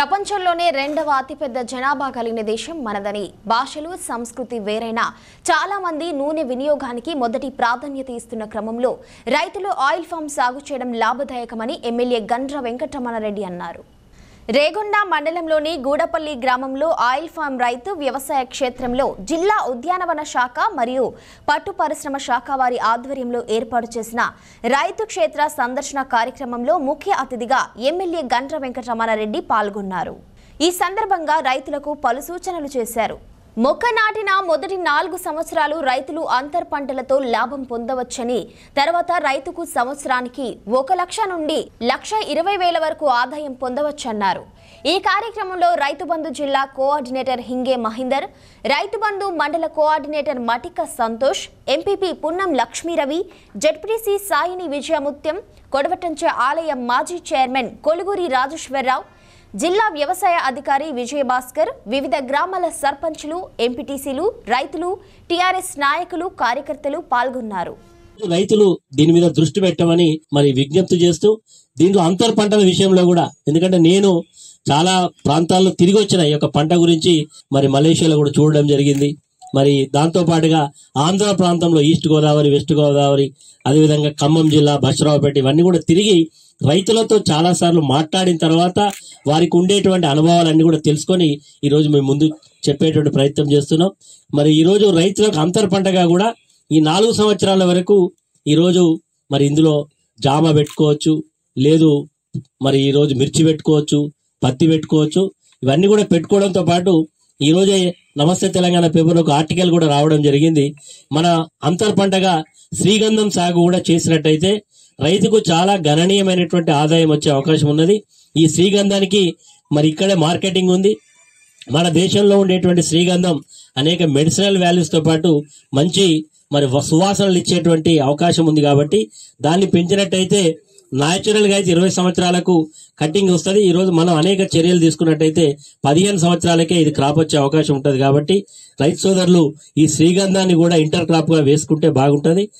ప్రపంచంలోనే రెండవ అతిపెద్ద జనాభా కలిగిన దేశం మనదని భాషలు సంస్కృతి వేరైనా చాలా మంది నూనె వినియోగానికి మొదటి ప్రాధాన్యత ఇస్తున్న క్రమంలో రైతులు ఆయిల్ ఫామ్ సాగు చేయడం లాభదాయకమని ఎమ్మెల్యే గండ్ర వెంకటరమణారెడ్డి అన్నారు రేగొండ మండలంలోని గూడపల్లి గ్రామంలో ఆయిల్ ఫామ్ రైతు వ్యవసాయ క్షేత్రంలో జిల్లా ఉద్యానవన శాఖ మరియు పట్టు పరిశ్రమ శాఖ వారి ఆధ్వర్యంలో ఏర్పాటు చేసిన రైతు క్షేత్ర సందర్శన కార్యక్రమంలో ముఖ్య అతిథిగా ఎమ్మెల్యే గండ్ర వెంకటరమణారెడ్డి పాల్గొన్నారు ఈ సందర్భంగా రైతులకు పలు సూచనలు చేశారు మొక్క నాటిన మొదటి నాలుగు సంవత్సరాలు రైతులు అంతర్ పంటలతో లాభం పొందవచ్చని తర్వాత రైతుకు సంవత్సరానికి ఒక లక్ష నుండి లక్ష ఇరవై వేల వరకు ఆదాయం పొందవచ్చన్నారు ఈ కార్యక్రమంలో రైతు బంధు జిల్లా కోఆర్డినేటర్ హింగే మహేందర్ రైతు బంధు మండల coordinator Matika Santosh MPP Punnam Lakshmi Ravi ZPTC Saini Vijaya Mutyam కొడవటంచే ఆలయ మాజీ చైర్మన్ కొలుగురి రాజేశ్వరరావు జిల్లా వ్యవసాయ అధికారి విజయభాస్కర్ వివిధ గ్రామాల సర్పంచులు ఎంపీటీసీలు రైతులు టీఆర్ఎస్ నాయకులు కార్యకర్తలు పాల్గొన్నారు రైతులు దీని మీద దృష్టి పెట్టమని మరి విజ్ఞప్తి చేస్తూ దీంట్లో అంతర్ పంటల విషయంలో కూడా ఎందుకంటే నేను చాలా ప్రాంతాల్లో తిరిగి వచ్చిన ఈ యొక్క పంట గురించి మరి మలేషియాలో కూడా చూడడం జరిగింది మరి దాంతో పాటుగా ఆంధ్ర ప్రాంతంలో ఈస్ట్ గోదావరి వెస్ట్ గోదావరి అదేవిధంగా ఖమ్మం జిల్లా బసరావుపేట ఇవన్నీ కూడా తిరిగి రైతులతో చాలా సార్లు మాట్లాడిన తర్వాత వారికి ఉండేటువంటి అనుభవాలన్నీ కూడా తెలుసుకొని ఈ రోజు మేము ముందు చెప్పేటువంటి ప్రయత్నం చేస్తున్నాం మరి ఈ రోజు రైతులకు అంతర్ పంటగా కూడా ఈ నాలుగు సంవత్సరాల వరకు ఈరోజు మరి ఇందులో జామ పెట్టుకోవచ్చు లేదు మరి ఈరోజు మిర్చి పెట్టుకోవచ్చు పత్తి పెట్టుకోవచ్చు ఇవన్నీ కూడా పెట్టుకోవడంతో పాటు ఈ రోజే నమస్తే తెలంగాణ పేపర్లో ఒక ఆర్టికల్ కూడా రావడం జరిగింది మన అంతర్ పంటగా శ్రీగంధం సాగు కూడా చేసినట్టయితే రైతుకు చాలా గణనీయమైనటువంటి ఆదాయం వచ్చే అవకాశం ఉన్నది ఈ శ్రీగంధానికి మరి ఇక్కడే మార్కెటింగ్ ఉంది మన దేశంలో ఉండేటువంటి శ్రీగంధం అనేక మెడిసినల్ వాల్యూస్ తో పాటు మంచి మరి వ- సువాసనలు ఇచ్చేటువంటి అవకాశం ఉంది కాబట్టి దాన్ని పెంచినట్టయితే న్యాచురల్ గా అయితే ఇరవై సంవత్సరాలకు కటింగ్ వస్తుంది ఈ రోజు మనం అనేక చర్యలు తీసుకున్నట్టయితే పదిహేను సంవత్సరాలకే ఇది క్రాప్ వచ్చే అవకాశం ఉంటది కాబట్టి రైతు సోదరులు ఈ శ్రీగంధాన్ని కూడా ఇంటర్ క్రాప్ గా వేసుకుంటే బాగుంటది